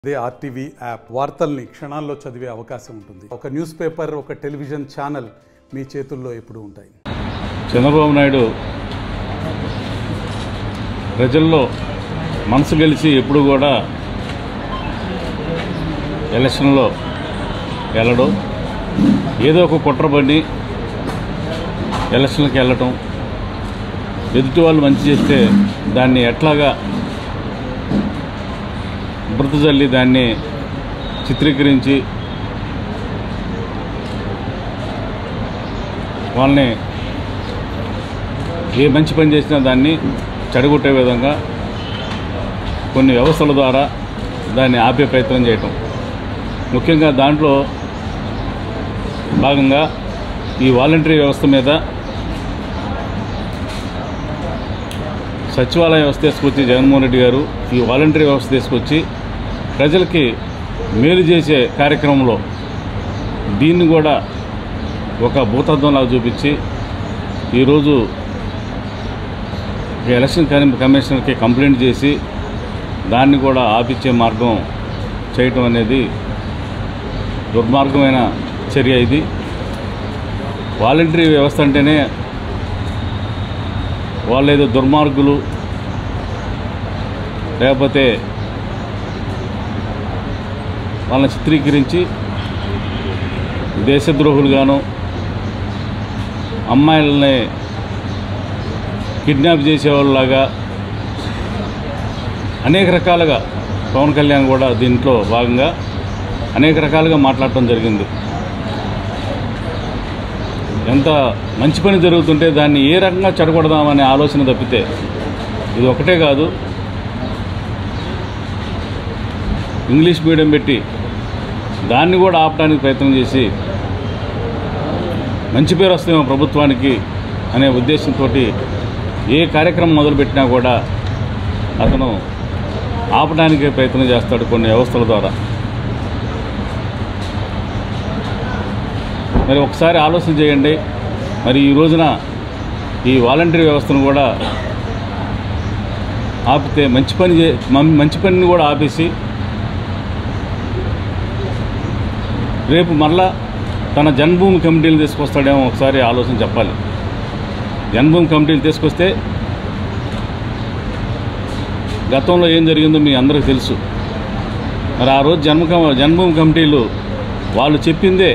అదే RTV app వార్తల్ని క్షణాల్లో చదివే అవకాశం ఉంటుంది ఒక న్యూస్ పేపర్ ఒక టెలివిజన్ ఛానల్ మీ చేతుల్లో ఎప్పుడూ ఉంటాయి చంద్రబాబు నాయుడు ప్రజల్లో మనసు గెలిచి ఎప్పుడు కూడా ఎలక్షన్లో వెళ్ళడం ఏదో ఒక కుట్ర పడి ఎలక్షన్కి వెళ్ళటం ఎదుటి వాళ్ళు మంచి చేస్తే దాన్ని ఎట్లాగా బురద జల్లి దాన్ని చిత్రీకరించి వాళ్ళని ఏ మంచి పని చేసినా దాన్ని చెడగొట్టే విధంగా కొన్ని వ్యవస్థల ద్వారా దాన్ని ఆపే ప్రయత్నం చేయటం ముఖ్యంగా దాంట్లో భాగంగా ఈ వాలంటరీ వ్యవస్థ మీద సచివాలయ వ్యవస్థ తీసుకొచ్చి జగన్మోహన్ రెడ్డి గారు ఈ వాలంటరీ వ్యవస్థ తీసుకొచ్చి ప్రజలకి మేలు చేసే కార్యక్రమంలో దీన్ని కూడా ఒక భూతత్వంలాగా చూపించి ఈరోజు ఈ ఎలక్షన్ కమి- కమిషనర్కి కంప్లైంట్ చేసి దాన్ని కూడా ఆపిచ్చే మార్గం చేయటం అనేది దుర్మార్గమైన చర్య ఇది వాలంటరీ వ్యవస్థ అంటేనే వాళ్ళు ఏదో దుర్మార్గులు లేకపోతే వాళ్ళని చిత్రీకరించి దేశద్రోహులుగాను అమ్మాయిలని కిడ్నాప్ చేసేవాళ్ళలాగా అనేక రకాలుగా పవన్ కళ్యాణ్ కూడా దీంట్లో భాగంగా అనేక రకాలుగా మాట్లాడటం జరిగింది ఎంత మంచి పని జరుగుతుంటే దాన్ని ఏ రకంగా చెడగొడదామనే ఆలోచన తప్పితే ఇది ఒకటే కాదు ఇంగ్లీష్ మీడియం పెట్టి దాన్ని కూడా ఆపడానికి ప్రయత్నం చేసి మంచి పేరు వస్తుందేమో ప్రభుత్వానికి అనే ఉద్దేశంతో ఏ కార్యక్రమం మొదలుపెట్టినా కూడా అతను ఆపడానికి ప్రయత్నం చేస్తాడు కొన్ని వ్యవస్థల ద్వారా మరి ఒకసారి ఆలోచన చేయండి మరి ఈ రోజున ఈ వాలంటరీ వ్యవస్థను కూడా ఆపితే మంచి పని చే మం- మంచి పనిని కూడా ఆపేసి రేపు మరలా తన జన్మభూమి కమిటీలు తీసుకొస్తాడేమో ఒకసారి ఆలోచన చెప్పాలి జన్మభూమి కమిటీలు తీసుకొస్తే గతంలో ఏం జరిగిందో మీ అందరికీ తెలుసు మరి ఆ రోజు జన్మ కమ- జన్మభూమి కమిటీలు వాళ్ళు చెప్పిందే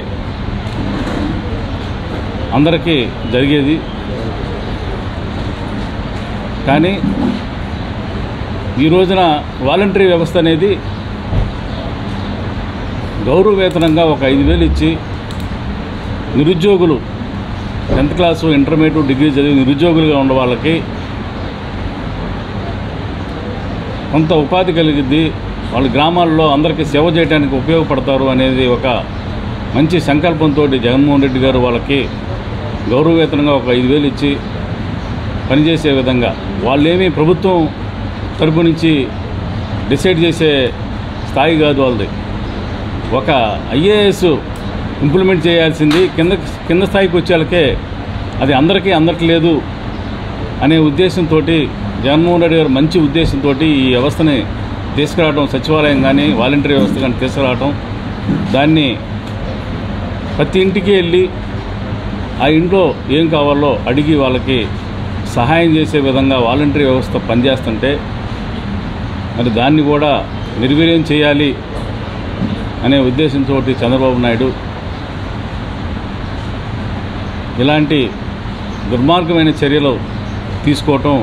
అందరికీ జరిగేది కానీ ఈ రోజున వాలంటరీ వ్యవస్థ అనేది గౌరవ వేతనంగా ఒక ఐదు వేలు ఇచ్చి నిరుద్యోగులు టెన్త్ క్లాసు ఇంటర్మీడియట్ డిగ్రీ చదివి నిరుద్యోగులుగా ఉన్న వాళ్ళకి కొంత ఉపాధి కలిగిద్ది వాళ్ళ గ్రామాల్లో అందరికీ సేవ చేయడానికి ఉపయోగపడతారు అనేది ఒక మంచి సంకల్పంతో జగన్మోహన్ రెడ్డి గారు వాళ్ళకి గౌరవ వేతనంగా ఒక ఐదు వేలు ఇచ్చి పనిచేసే విధంగా వాళ్ళేమీ ప్రభుత్వం తరపు నుంచి డిసైడ్ చేసే స్థాయి కాదు వాళ్ళది ఒక ఐఏఎస్ ఇంప్లిమెంట్ చేయాల్సింది కింద కింద స్థాయికి వచ్చేళ్ళకే అది అందరికీ అందట్లేదు అనే ఉద్దేశంతో జగన్మోహన్ రెడ్డి గారు మంచి ఉద్దేశంతో ఈ వ్యవస్థని తీసుకురావడం సచివాలయం కానీ వాలంటరీ వ్యవస్థ కానీ తీసుకురావడం దాన్ని ప్రతి ఇంటికి వెళ్ళి ఆ ఇంట్లో ఏం కావాలో అడిగి వాళ్ళకి సహాయం చేసే విధంగా వాలంటరీ వ్యవస్థ పనిచేస్తుంటే మరి దాన్ని కూడా నిర్వీర్యం చేయాలి అనే ఉద్దేశంతో చంద్రబాబు నాయుడు ఇలాంటి దుర్మార్గమైన చర్యలు తీసుకోవటం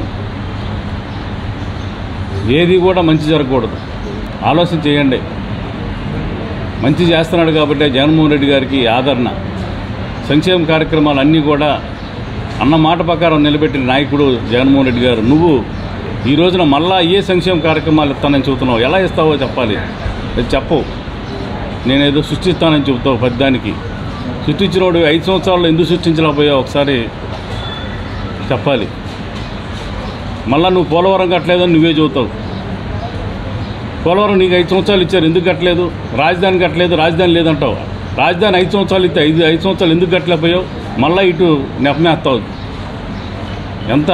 ఏది కూడా మంచి జరగకూడదు ఆలోచన చేయండి మంచి చేస్తున్నాడు కాబట్టి జగన్మోహన్ రెడ్డి గారికి ఆదరణ సంక్షేమ కార్యక్రమాలు అన్నీ కూడా అన్న మాట ప్రకారం నిలబెట్టిన నాయకుడు జగన్మోహన్ రెడ్డి గారు నువ్వు ఈ రోజున మళ్ళా ఏ సంక్షేమ కార్యక్రమాలు ఇస్తానని చెబుతున్నావు ఎలా ఇస్తావో చెప్పాలి అది చెప్పవు నేనేదో సృష్టిస్తానని చెబుతావు పెద్దానికి సృష్టించినోడు ఐదు సంవత్సరాల్లో ఎందుకు సృష్టించలేకపోయావు ఒకసారి చెప్పాలి మళ్ళా నువ్వు పోలవరం కట్టలేదని నువ్వే చెబుతావు పోలవరం నీకు ఐదు సంవత్సరాలు ఇచ్చారు ఎందుకు కట్టలేదు రాజధాని కట్టలేదు రాజధాని లేదంటావు రాజధాని ఐదు సంవత్సరాలు ఇస్తే ఐదు ఐదు సంవత్సరాలు ఎందుకు కట్టలేకపోయావు మళ్ళీ ఇటు నెపమేస్తావు ఎంత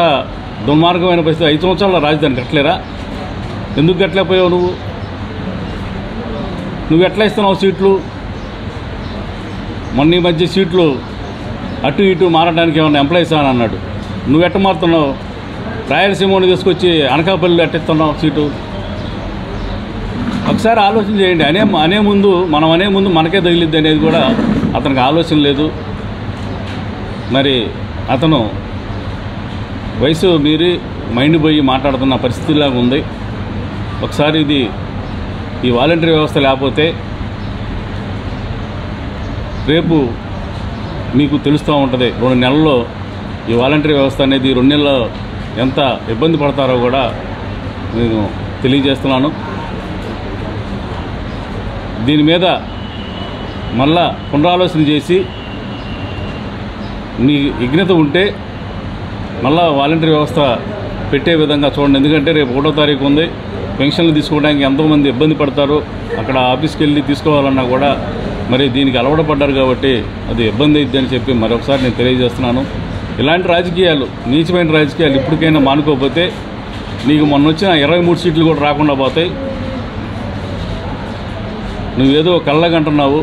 దుర్మార్గమైన పరిస్థితి ఐదు సంవత్సరాల రాజధాని కట్టలేరా ఎందుకు కట్టలేకపోయావు నువ్వు నువ్వు ఎట్లా ఇస్తున్నావు సీట్లు మొన్న ఈ మధ్య సీట్లు అటు ఇటు మారడానికి ఏమన్నా ఎంప్లాయీస్ అని అన్నాడు నువ్వు ఎట్ట మారుతున్నావు రాయలసీమని తీసుకొచ్చి అనకాపల్లి ఎట్టిస్తున్నావు సీటు ఒకసారి ఆలోచన చేయండి అనే అనే ముందు మనం అనే ముందు మనకే తగిలిద్ది అనేది కూడా అతనికి ఆలోచన లేదు మరి అతను వయసు మీరి మైండ్ పోయి మాట్లాడుతున్న పరిస్థితిలాగా ఉంది ఒకసారి ఇది ఈ వాలంటరీ వ్యవస్థ లేకపోతే రేపు మీకు తెలుస్తూ ఉంటుంది రెండు నెలల్లో ఈ వాలంటరీ వ్యవస్థ అనేది రెండు నెలల్లో ఎంత ఇబ్బంది పడతారో కూడా నేను తెలియజేస్తున్నాను దీని మీద మళ్ళా పునరాలోచన చేసి మీ విఘ్నత ఉంటే మళ్ళా వాలంటరీ వ్యవస్థ పెట్టే విధంగా చూడండి ఎందుకంటే రేపు ఒకటో తారీఖు ఉంది పెన్షన్లు తీసుకోవడానికి ఎంతోమంది ఇబ్బంది పడతారు అక్కడ ఆఫీస్కి వెళ్ళి తీసుకోవాలన్నా కూడా మరి దీనికి అలవాటు పడ్డారు కాబట్టి అది ఇబ్బంది అయింది అని చెప్పి మరొకసారి నేను తెలియజేస్తున్నాను ఇలాంటి రాజకీయాలు నీచమైన రాజకీయాలు ఇప్పటికైనా మానుకోకపోతే నీకు మొన్న వచ్చిన ఇరవై మూడు సీట్లు కూడా రాకుండా పోతాయి నువ్వేదో కళ్ళగంటున్నావు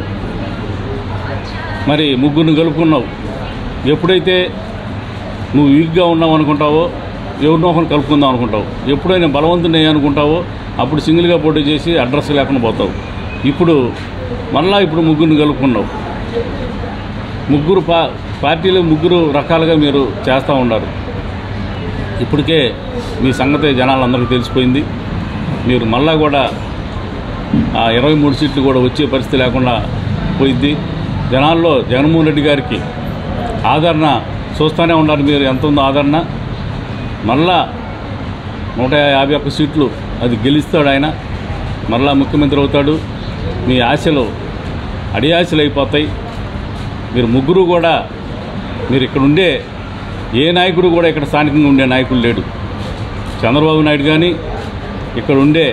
మరి ముగ్గురిని కలుపుకున్నావు ఎప్పుడైతే నువ్వు వీక్గా ఉన్నావు అనుకుంటావో ఎవరినో ఒకరిని కలుపుకుందాం అనుకుంటావు ఎప్పుడైనా బలవంతుని అనుకుంటావో అప్పుడు సింగిల్గా పోటీ చేసి అడ్రస్ లేకుండా పోతావు ఇప్పుడు మళ్ళా ఇప్పుడు ముగ్గురిని కలుపుకున్నావు ముగ్గురు పా పార్టీలు ముగ్గురు రకాలుగా మీరు చేస్తూ ఉన్నారు ఇప్పటికే మీ సంగతి జనాలందరికీ తెలిసిపోయింది మీరు మళ్ళా కూడా ఆ ఇరవై మూడు సీట్లు కూడా వచ్చే పరిస్థితి లేకుండా పోయిద్ది జనాల్లో జగన్మోహన్ రెడ్డి గారికి ఆదరణ చూస్తూనే ఉన్నారు మీరు ఎంత ఉందో ఆదరణ మళ్ళా నూట యాభై ఒక్క సీట్లు అది గెలుస్తాడు ఆయన మళ్ళా ముఖ్యమంత్రి అవుతాడు మీ ఆశలు అడియాశలు అయిపోతాయి మీరు ముగ్గురు కూడా మీరు ఇక్కడ ఉండే ఏ నాయకుడు కూడా ఇక్కడ స్థానికంగా ఉండే నాయకుడు లేడు చంద్రబాబు నాయుడు కానీ ఇక్కడ ఉండే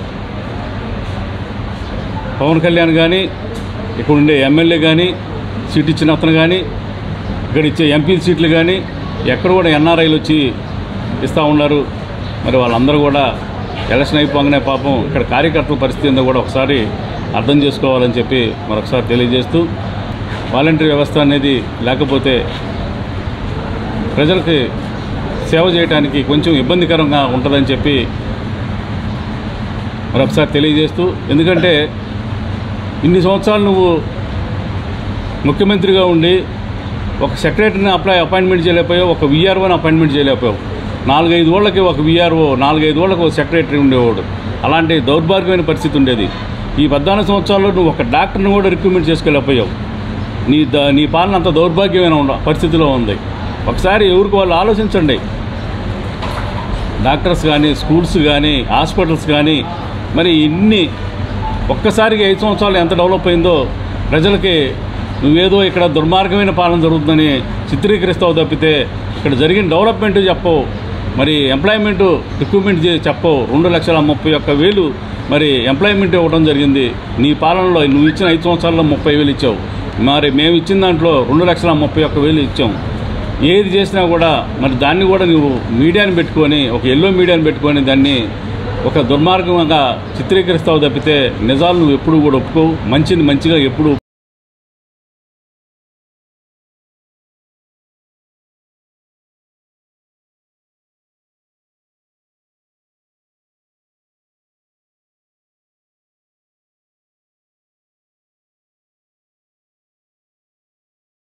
పవన్ కళ్యాణ్ కానీ ఇక్కడ ఉండే ఎమ్మెల్యే కానీ సీట్ ఇచ్చిన అతను కానీ ఇక్కడ ఇచ్చే ఎంపీ సీట్లు కానీ ఎక్కడ కూడా ఎన్ఆర్ఐలు వచ్చి ఇస్తూ ఉన్నారు మరి వాళ్ళందరూ కూడా ఎలక్షన్ అయిపోగానే పాపం ఇక్కడ కార్యకర్తల పరిస్థితి ఏందో కూడా ఒకసారి అర్థం చేసుకోవాలని చెప్పి మరొకసారి తెలియజేస్తూ వాలంటరీ వ్యవస్థ అనేది లేకపోతే ప్రజలకి సేవ చేయడానికి కొంచెం ఇబ్బందికరంగా ఉంటుందని చెప్పి మరొకసారి తెలియజేస్తూ ఎందుకంటే ఇన్ని సంవత్సరాలు నువ్వు ముఖ్యమంత్రిగా ఉండి ఒక సెక్రటరీని అప్లై అపాయింట్మెంట్ చేయలేకపోయావు ఒక విఆర్ఓని అపాయింట్మెంట్ చేయలేకపోయావు నాలుగైదు ఓళ్ళకి ఒక విఆర్ఓ నాలుగైదు ఓళ్ళకి ఒక సెక్రటరీ ఉండేవాడు అలాంటి దౌర్భాగ్యమైన పరిస్థితి ఉండేది ఈ పద్నాలుగు సంవత్సరాల్లో నువ్వు ఒక డాక్టర్ని కూడా రిక్రూట్మెంట్ చేసుకోలేకపోయావు నీ ద నీ పాలన అంత దౌర్భాగ్యమైన ఉండ- పరిస్థితిలో ఉంది ఒకసారి ఎవరికి వాళ్ళు ఆలోచించండి డాక్టర్స్ కానీ స్కూల్స్ కానీ హాస్పిటల్స్ కానీ మరి ఇన్ని ఒక్కసారిగా ఐదు సంవత్సరాలు ఎంత డెవలప్ అయిందో ప్రజలకి నువ్వేదో ఇక్కడ దుర్మార్గమైన పాలన జరుగుతుందని చిత్రీకరిస్తావు తప్పితే ఇక్కడ జరిగిన డెవలప్మెంట్ చెప్పవు మరి ఎంప్లాయ్మెంట్ రిక్రూట్మెంట్ చే- చెప్పవు రెండు లక్షల ముప్పై ఒక్క వేలు మరి ఎంప్లాయ్మెంట్ ఇవ్వడం జరిగింది నీ పాలనలో నువ్వు ఇచ్చిన ఐదు సంవత్సరాల్లో ముప్పై వేలు ఇచ్చావు మరి మేము ఇచ్చిన దాంట్లో రెండు లక్షల ముప్పై ఒక్క వేలు ఇచ్చాం ఏది చేసినా కూడా మరి దాన్ని కూడా నువ్వు మీడియాని పెట్టుకొని ఒక ఎల్లో మీడియాని పెట్టుకొని దాన్ని ఒక దుర్మార్గంగా చిత్రీకరిస్తావు తప్పితే నిజాలు నువ్వు ఎప్పుడు కూడా ఒప్పుకోవు మంచిని మంచిగా ఎప్పుడు